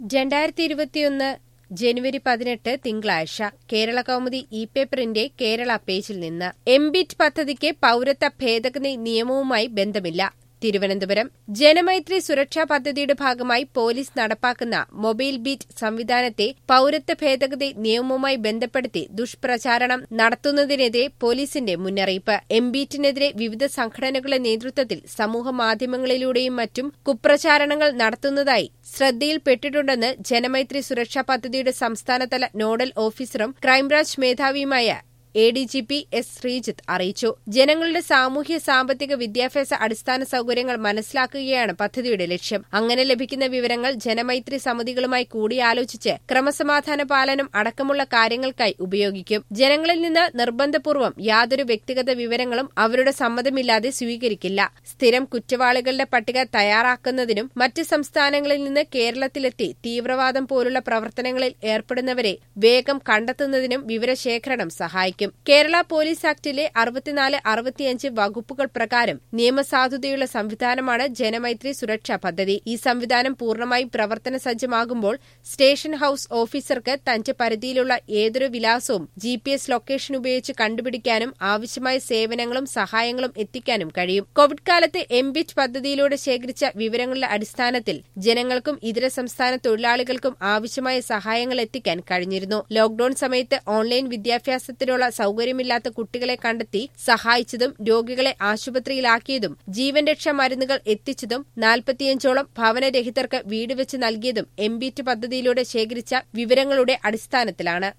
രണ്ടായിരത്തി ഇരുപത്തിയൊന്ന് ജനുവരി പതിനെട്ട് തിങ്കളാഴ്ച കേരള കൗമുദി ഇ പേപ്പറിന്റെ കേരള പേജിൽ നിന്ന് എംബിറ്റ് പദ്ധതിക്ക് പൌരത്വ ഭേദഗതി നിയമവുമായി ബന്ധമില്ല തിരുവനന്തപുരം ജനമൈത്രി സുരക്ഷാ പദ്ധതിയുടെ ഭാഗമായി പോലീസ് നടപ്പാക്കുന്ന മൊബൈൽ ബീറ്റ് സംവിധാനത്തെ പൌരത്വ ഭേദഗതി നിയമവുമായി ബന്ധപ്പെടുത്തി ദുഷ്പ്രചാരണം നടത്തുന്നതിനെതിരെ പോലീസിന്റെ മുന്നറിയിപ്പ് എംബീറ്റിനെതിരെ വിവിധ സംഘടനകളുടെ നേതൃത്വത്തിൽ സമൂഹ മാധ്യമങ്ങളിലൂടെയും മറ്റും കുപ്രചാരണങ്ങൾ നടത്തുന്നതായി ശ്രദ്ധയിൽപ്പെട്ടിട്ടുണ്ടെന്ന് ജനമൈത്രി സുരക്ഷാ പദ്ധതിയുടെ സംസ്ഥാനതല നോഡൽ ഓഫീസറും ക്രൈംബ്രാഞ്ച് മേധാവിയുമായ A D G P S Sreejith അറിയിച്ചു ജനങ്ങളുടെ സാമൂഹ്യ സാമ്പത്തിക വിദ്യാഭ്യാസ അടിസ്ഥാന സൌകര്യങ്ങൾ മനസ്സിലാക്കുകയാണ് പദ്ധതിയുടെ ലക്ഷ്യം അങ്ങനെ ലഭിക്കുന്ന വിവരങ്ങൾ ജനമൈത്രി സമിതികളുമായി കൂടിയാലോചിച്ച് ക്രമസമാധാന പാലനം അടക്കമുള്ള കാര്യങ്ങൾക്കായി ഉപയോഗിക്കും ജനങ്ങളിൽ നിന്ന് നിർബന്ധപൂർവ്വം യാതൊരു വ്യക്തിഗത വിവരങ്ങളും അവരുടെ സമ്മതമില്ലാതെ സ്വീകരിക്കില്ല സ്ഥിരം കുറ്റവാളികളുടെ പട്ടിക തയ്യാറാക്കുന്നതിനും മറ്റ് സംസ്ഥാനങ്ങളിൽ നിന്ന് കേരളത്തിലെത്തി തീവ്രവാദം പോലുള്ള പ്രവർത്തനങ്ങളിൽ ഏർപ്പെടുന്നവരെ വേഗം കണ്ടെത്തുന്നതിനും വിവരശേഖരണം സഹായിക്കും കേരള പോലീസ് ആക്ടിലെ അറുപത്തിനാല് അറുപത്തിയഞ്ച് വകുപ്പുകൾ പ്രകാരം നിയമസാധുതയുള്ള സംവിധാനമാണ് ജനമൈത്രി സുരക്ഷാ പദ്ധതി ഈ സംവിധാനം പൂർണ്ണമായും പ്രവർത്തന സജ്ജമാകുമ്പോൾ സ്റ്റേഷൻ ഹൌസ് ഓഫീസർക്ക് തന്റെ പരിധിയിലുള്ള ഏതൊരു വിലാസവും ജി പി എസ് ലൊക്കേഷൻ ഉപയോഗിച്ച് കണ്ടുപിടിക്കാനും ആവശ്യമായ സേവനങ്ങളും സഹായങ്ങളും എത്തിക്കാനും കഴിയും കോവിഡ് കാലത്ത് എംബിറ്റ് പദ്ധതിയിലൂടെ ശേഖരിച്ച വിവരങ്ങളുടെ അടിസ്ഥാനത്തിൽ ജനങ്ങൾക്കും ഇതര സംസ്ഥാന തൊഴിലാളികൾക്കും ആവശ്യമായ സഹായങ്ങൾ എത്തിക്കാൻ കഴിഞ്ഞിരുന്നു ലോക്ഡൌൺ സമയത്ത് ഓൺലൈൻ വിദ്യാഭ്യാസത്തിനുള്ള സൌകര്യമില്ലാത്ത കുട്ടികളെ കണ്ടെത്തി സഹായിച്ചതും രോഗികളെ ആശുപത്രിയിലാക്കിയതും ജീവൻ രക്ഷാ മരുന്നുകൾ എത്തിച്ചതും നാൽപ്പത്തിയഞ്ചോളം ഭവനരഹിതർക്ക് വീട് വെച്ച് നൽകിയതും എംബിറ്റ് പദ്ധതിയിലൂടെ ശേഖരിച്ച വിവരങ്ങളുടെ അടിസ്ഥാനത്തിലാണ്